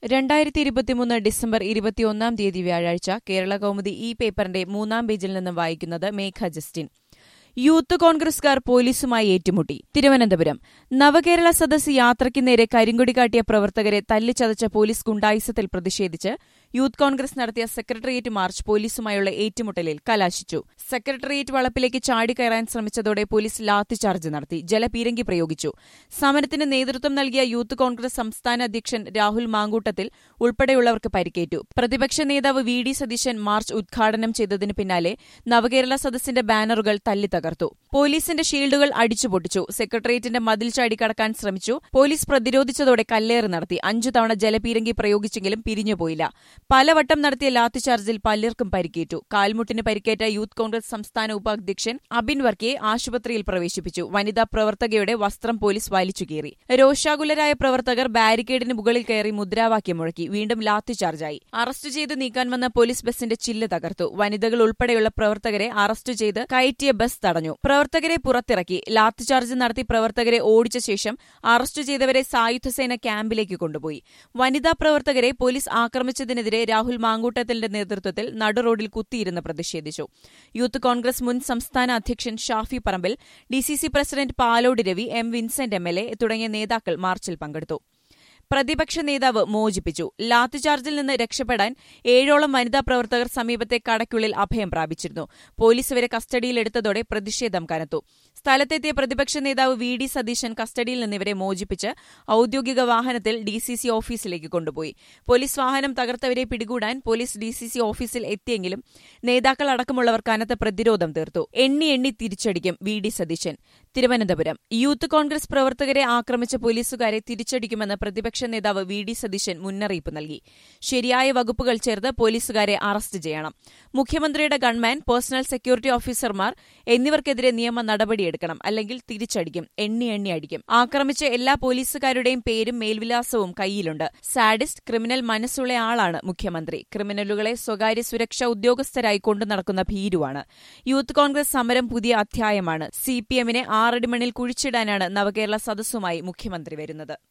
രണ്ടായിരത്തി ഇരുപത്തിമൂന്ന് ഡിസംബർ ഇരുപത്തിയൊന്നാം തീയതി വ്യാഴാഴ്ച കേരള കൗമുദി ഈ പേപ്പറിന്റെ മൂന്നാം പേജിൽ നിന്ന് വായിക്കുന്നത് മേഘ ജസ്റ്റിൻ യൂത്ത് കോൺഗ്രസുകാർ പോലീസുമായി ഏറ്റുമുട്ടി തിരുവനന്തപുരം നവകേരള സദസ് യാത്രയ്ക്ക് നേരെ കരിങ്കൊടി കാട്ടിയ പ്രവർത്തകരെ തല്ലിച്ചതച്ച പോലീസ് ഗുണ്ടായിസത്തിൽ പ്രതിഷേധിച്ച് യൂത്ത് കോൺഗ്രസ് നടത്തിയ സെക്രട്ടേറിയറ്റ് മാർച്ച് പോലീസുമായുള്ള ഏറ്റുമുട്ടലിൽ കലാശിച്ചു സെക്രട്ടേറിയറ്റ് വളപ്പിലേക്ക് ചാടിക്കയറാൻ ശ്രമിച്ചതോടെ പോലീസ് ലാത്തിചാർജ് നടത്തി ജലപീരങ്കി പ്രയോഗിച്ചു സമരത്തിന് നേതൃത്വം നൽകിയ യൂത്ത് കോൺഗ്രസ് സംസ്ഥാന അധ്യക്ഷൻ രാഹുൽ മാങ്കൂട്ടത്തിൽ ഉൾപ്പെടെയുള്ളവർക്ക് പരിക്കേറ്റു പ്രതിപക്ഷ നേതാവ് വി ഡി സതീശൻ മാർച്ച് ഉദ്ഘാടനം ചെയ്തതിനു പിന്നാലെ നവകേരള സദസ്സിന്റെ ബാനറുകൾ തല്ലിത്തകർത്തു പോലീസിന്റെ ഷീൽഡുകൾ അടിച്ചുപൊട്ടിച്ചു സെക്രട്ടേറിയറ്റിന്റെ മതിൽ ചാടിക്കടക്കാൻ ശ്രമിച്ചു പോലീസ് പ്രതിരോധിച്ചതോടെ കല്ലേറ് നടത്തി അഞ്ചു തവണ ജലപീരങ്കി പ്രയോഗിച്ചെങ്കിലും പിരിഞ്ഞുപോയില്ല പലവട്ടം നടത്തിയ ലാത്തിചാർജിൽ പലർക്കും പരിക്കേറ്റു കാൽമുട്ടിന് പരിക്കേറ്റ യൂത്ത് കോൺഗ്രസ് സംസ്ഥാന ഉപാധ്യക്ഷൻ അബിൻ വർക്കിയെ ആശുപത്രിയിൽ പ്രവേശിപ്പിച്ചു വനിതാ പ്രവർത്തകയുടെ വസ്ത്രം പോലീസ് വലിച്ചു കീറി രോഷാകുലരായ പ്രവർത്തകർ ബാരിക്കേഡിന് മുകളിൽ കയറി മുദ്രാവാക്യം മുഴക്കി വീണ്ടും ലാത്തിചാർജായി അറസ്റ്റ് ചെയ്ത് നീക്കാൻ വന്ന പോലീസ് ബസിന്റെ ചില്ല് തകർത്തു വനിതകൾ ഉൾപ്പെടെയുള്ള പ്രവർത്തകരെ അറസ്റ്റ് ചെയ്ത് കയറ്റിയ ബസ് തടഞ്ഞു പ്രവർത്തകരെ പുറത്തിറക്കി ലാത്തിചാർജ് നടത്തി പ്രവർത്തകരെ ഓടിച്ച ശേഷം അറസ്റ്റ് ചെയ്തവരെ സായുധസേന ക്യാമ്പിലേക്ക് കൊണ്ടുപോയി വനിതാ പ്രവർത്തകരെ പോലീസ് ആക്രമിച്ചതിനെതിരെ രാഹുൽ മാങ്കൂട്ടത്തിന്റെ നേതൃത്വത്തിൽ നടുറോഡിൽ കുത്തിയിരുന്ന് പ്രതിഷേധിച്ചു യൂത്ത് കോൺഗ്രസ് മുൻ സംസ്ഥാന അധ്യക്ഷൻ Shafi Parambil D C C president Palode Ravi M Vincent M L A തുടങ്ങിയ നേതാക്കൾ മാർച്ചിൽ പങ്കെടുത്തു പ്രതിപക്ഷ നേതാവ് മോചിപ്പിച്ചു ലാത്തിചാർജിൽ നിന്ന് രക്ഷപ്പെടാൻ ഏഴോളം വനിതാ പ്രവർത്തകർ സമീപത്തെ കടയ്ക്കുള്ളിൽ അഭയം പ്രാപിച്ചിരുന്നു പോലീസ് ഇവരെ കസ്റ്റഡിയിലെടുത്തതോടെ പ്രതിഷേധം കനത്തു സ്ഥലത്തെത്തിയ പ്രതിപക്ഷ നേതാവ് വി ഡി സതീശൻ കസ്റ്റഡിയിൽ നിന്ന് ഇവരെ മോചിപ്പിച്ച് ഔദ്യോഗിക വാഹനത്തിൽ ഡിസിസി ഓഫീസിലേക്ക് കൊണ്ടുപോയി പോലീസ് വാഹനം തകർത്തവരെ പിടികൂടാൻ പോലീസ് ഡിസിസി ഓഫീസിൽ എത്തിയെങ്കിലും നേതാക്കൾ അടക്കമുള്ളവർ കനത്ത പ്രതിരോധം തീർത്തു എണ്ണി എണ്ണി തിരിച്ചടിക്കും V D Satheesan Thiruvananthapuram youth Congress പ്രവർത്തകരെ ആക്രമിച്ച പോലീസുകാരെ തിരിച്ചടിക്കുമെന്ന് പ്രതിപക്ഷ നേതാവ് വി ഡി സതീശൻ മുന്നറിയിപ്പ് നൽകി ശരിയായ വകുപ്പുകൾ ചേർത്ത് പോലീസുകാരെ അറസ്റ്റ് ചെയ്യണം മുഖ്യമന്ത്രിയുടെ ഗൺമാൻ പേഴ്സണൽ സെക്യൂരിറ്റി ഓഫീസർമാർ എന്നിവർക്കെതിരെ നിയമ നടപടിയെടുക്കണം അല്ലെങ്കിൽ തിരിച്ചടിക്കും എണ്ണി എണ്ണി അടിക്കും ആക്രമിച്ച എല്ലാ പോലീസുകാരുടെയും പേരും മേൽവിലാസവും കയ്യിലുണ്ട് സാഡിസ്റ്റ് ക്രിമിനൽ മനസ്സുള്ള ആളാണ് മുഖ്യമന്ത്രി ക്രിമിനലുകളെ സ്വകാര്യ സുരക്ഷാ ഉദ്യോഗസ്ഥരായി കൊണ്ടു നടക്കുന്ന ഭീരുവാണ് യൂത്ത് കോൺഗ്രസ് സമരം പുതിയ അധ്യായമാണ് സിപിഎമ്മിനെ ആറടി മണിൽ കുഴിച്ചിടാനാണ് നവകേരള സദസ്സുമായി മുഖ്യമന്ത്രി വരുന്നത്